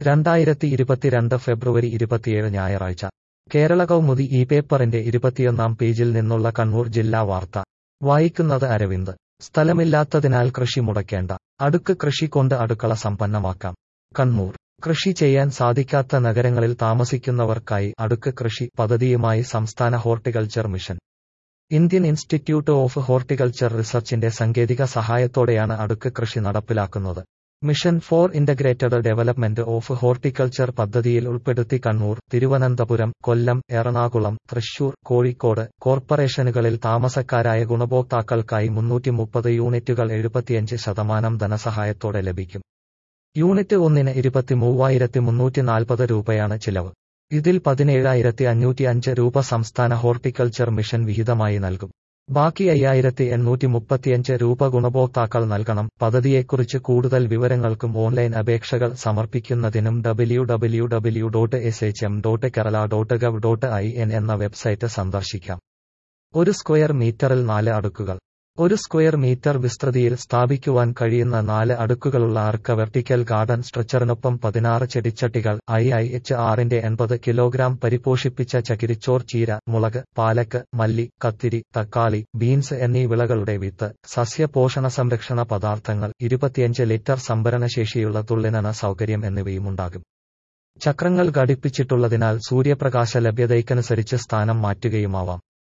രണ്ടായിരത്തി ഇരുപത്തിരണ്ട് ഫെബ്രുവരി ഇരുപത്തിയേഴ് ഞായറാഴ്ച കേരള കൗമുദി ഈ പേപ്പറിന്റെ ഇരുപത്തിയൊന്നാം പേജിൽ നിന്നുള്ള കണ്ണൂർ ജില്ലാ വാർത്ത വായിക്കുന്നത് അരവിന്ദ് സ്ഥലമില്ലാത്തതിനാൽ കൃഷി മുടക്കേണ്ട അടുക്ക് കൃഷി കൊണ്ട് അടുക്കള സമ്പന്നമാക്കാം കണ്ണൂർ കൃഷി ചെയ്യാൻ സാധിക്കാത്ത നഗരങ്ങളിൽ താമസിക്കുന്നവർക്കായി അടുക്ക് കൃഷി പദ്ധതിയുമായി സംസ്ഥാന horticulture mission Indian institute of horticulture റിസർച്ചിന്റെ സാങ്കേതിക സഹായത്തോടെയാണ് അടുക്ക് കൃഷി നടപ്പിലാക്കുന്നത് mission for integrated development of horticulture പദ്ധതിയിൽ ഉൾപ്പെടുത്തി കണ്ണൂർ തിരുവനന്തപുരം കൊല്ലം എറണാകുളം തൃശൂർ കോഴിക്കോട് കോർപ്പറേഷനുകളിൽ താമസക്കാരായ ഗുണഭോക്താക്കൾക്കായി മുന്നൂറ്റി മുപ്പത് യൂണിറ്റുകൾ എഴുപത്തിയഞ്ച് ശതമാനം ധനസഹായത്തോടെ ലഭിക്കും യൂണിറ്റ് ഒന്നിന് ഇരുപത്തി മൂവായിരത്തി മുന്നൂറ്റി നാൽപ്പത് രൂപയാണ് ചിലവ് ഇതിൽ പതിനേഴായിരത്തി അഞ്ഞൂറ്റി അഞ്ച് രൂപ സംസ്ഥാന ഹോർട്ടിക്കൾച്ചർ മിഷൻ വിഹിതമായി നൽകും ബാക്കി അയ്യായിരത്തി എണ്ണൂറ്റി മുപ്പത്തിയഞ്ച് രൂപ ഗുണഭോക്താക്കൾ നൽകണം പദ്ധതിയെക്കുറിച്ച് കൂടുതൽ വിവരങ്ങൾക്കും ഓൺലൈൻ അപേക്ഷകൾ സമർപ്പിക്കുന്നതിനും W W W dot S H M dot Kerala dot gov dot I N എന്ന വെബ്സൈറ്റ് സന്ദർശിക്കാം ഒരു സ്ക്വയർ മീറ്ററിൽ നാല് അടുക്കുകൾ ഒരു സ്ക്വയർ മീറ്റർ വിസ്തൃതിയിൽ സ്ഥാപിക്കുവാൻ കഴിയുന്ന നാല് അടുക്കുകളുള്ള അർക്ക വെർട്ടിക്കൽ ഗാർഡൻ സ്ട്രക്ചറിനൊപ്പം പതിനാറ് ചെടിച്ചട്ടികൾ ഐ ഐ എച്ച് ആറിന്റെ എൺപത് കിലോഗ്രാം പരിപോഷിപ്പിച്ച ചകിരിച്ചോർ ചീര മുളക് പാലക്ക് മല്ലി കത്തിരി തക്കാളി ബീൻസ് എന്നീ വിളകളുടെ വിത്ത് സസ്യ പോഷണ സംരക്ഷണ പദാർത്ഥങ്ങൾ ഇരുപത്തിയഞ്ച് ലിറ്റർ സംഭരണശേഷിയുള്ള തുള്ളിനന സൗകര്യം എന്നിവയുമുണ്ടാകും ചക്രങ്ങൾ ഘടിപ്പിച്ചിട്ടുള്ളതിനാൽ സൂര്യപ്രകാശ ലഭ്യതയ്ക്കനുസരിച്ച് സ്ഥാനം മാറ്റുകയുമാവാം